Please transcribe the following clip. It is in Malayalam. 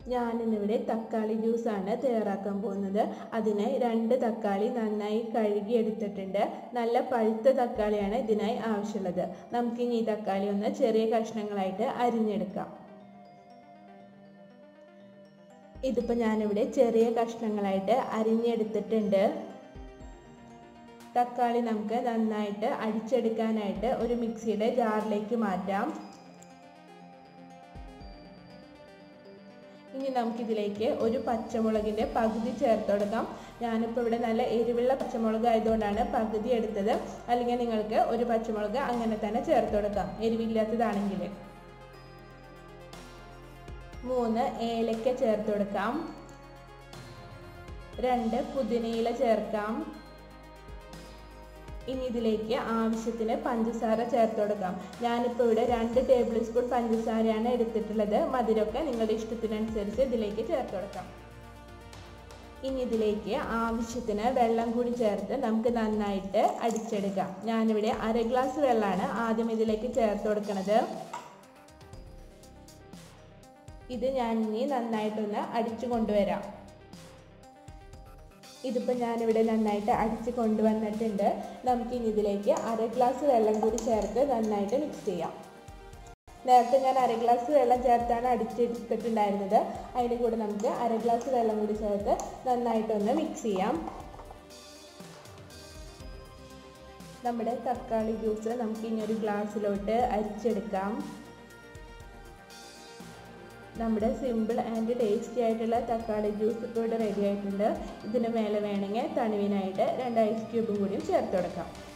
ഞാനിന്നിവിടെ തക്കാളി ജ്യൂസാണ് തയ്യാറാക്കാൻ പോകുന്നത് അതിനായി രണ്ട് തക്കാളി നന്നായി കഴുകി എടുത്തിട്ടുണ്ട് നല്ല പഴുത്ത തക്കാളിയാണ് ഇതിനായി ആവശ്യമുള്ളത് നമുക്കിനി ഈ തക്കാളി ഒന്ന് ചെറിയ കഷ്ണങ്ങളായിട്ട് അരിഞ്ഞെടുക്കാം ഇതിപ്പോൾ ഞാനിവിടെ ചെറിയ കഷ്ണങ്ങളായിട്ട് അരിഞ്ഞെടുത്തിട്ടുണ്ട് തക്കാളി നമുക്ക് നന്നായിട്ട് അടിച്ചെടുക്കാനായിട്ട് ഒരു മിക്സിയുടെ ജാറിലേക്ക് മാറ്റാം ഇനി നമുക്കിതിലേക്ക് ഒരു പച്ചമുളകിൻ്റെ പകുതി ചേർത്ത് കൊടുക്കാം ഞാനിപ്പോൾ ഇവിടെ നല്ല എരിവുള്ള പച്ചമുളക് ആയതുകൊണ്ടാണ് പകുതി എടുത്തത് അല്ലെങ്കിൽ നിങ്ങൾക്ക് ഒരു പച്ചമുളക് അങ്ങനെ തന്നെ ചേർത്ത് കൊടുക്കാം എരിവില്ലാത്തതാണെങ്കിൽ മൂന്ന് ഏലക്ക ചേർത്ത് കൊടുക്കാം രണ്ട് പുതിനയില ചേർക്കാം ഇനി ഇതിലേക്ക് ആവശ്യത്തിന് പഞ്ചസാര ചേർത്ത് കൊടുക്കാം ഞാനിപ്പോൾ ഇവിടെ രണ്ട് ടേബിൾ സ്പൂൺ പഞ്ചസാരയാണ് എടുത്തിട്ടുള്ളത് മധുരമൊക്കെ നിങ്ങളുടെ ഇഷ്ടത്തിനനുസരിച്ച് ഇതിലേക്ക് ചേർത്ത് കൊടുക്കാം ഇനി ഇതിലേക്ക് ആവശ്യത്തിന് വെള്ളം കൂടി ചേർത്ത് നമുക്ക് നന്നായിട്ട് അടിച്ചെടുക്കാം ഞാനിവിടെ അര ഗ്ലാസ് വെള്ളമാണ് ആദ്യം ഇതിലേക്ക് ചേർത്ത് കൊടുക്കുന്നത് ഇത് ഞാൻ ഇനി നന്നായിട്ടൊന്ന് അടിച്ചു കൊണ്ടുവരാം ഇതിപ്പോൾ ഞാനിവിടെ നന്നായിട്ട് അടിച്ച് കൊണ്ടുവന്നിട്ടുണ്ട് നമുക്കിനി ഇതിലേക്ക് അര ഗ്ലാസ് വെള്ളം കൂടി ചേർത്ത് നന്നായിട്ട് മിക്സ് ചെയ്യാം നേരത്തെ ഞാൻ അര ഗ്ലാസ് വെള്ളം ചേർത്താണ് അടിച്ചെടുത്തിട്ടുണ്ടായിരുന്നത് അതിൻ്റെ കൂടെ നമുക്ക് അര ഗ്ലാസ് വെള്ളം കൂടി ചേർത്ത് നന്നായിട്ടൊന്ന് മിക്സ് ചെയ്യാം നമ്മുടെ തക്കാളി ജ്യൂസ് നമുക്ക് ഇനി ഒരു ഗ്ലാസ്സിലോട്ട് അരിച്ചെടുക്കാം നമ്മുടെ സിമ്പിൾ ആൻഡ് ടേസ്റ്റി ആയിട്ടുള്ള തക്കാളി ജ്യൂസ് ഇപ്പോൾ ഇവിടെ റെഡി ആയിട്ടുണ്ട് ഇതിന് മേലെ വേണമെങ്കിൽ തണുവിനായിട്ട് രണ്ട് ഐസ് ക്യൂബും കൂടിയും ചേർത്ത് കൊടുക്കാം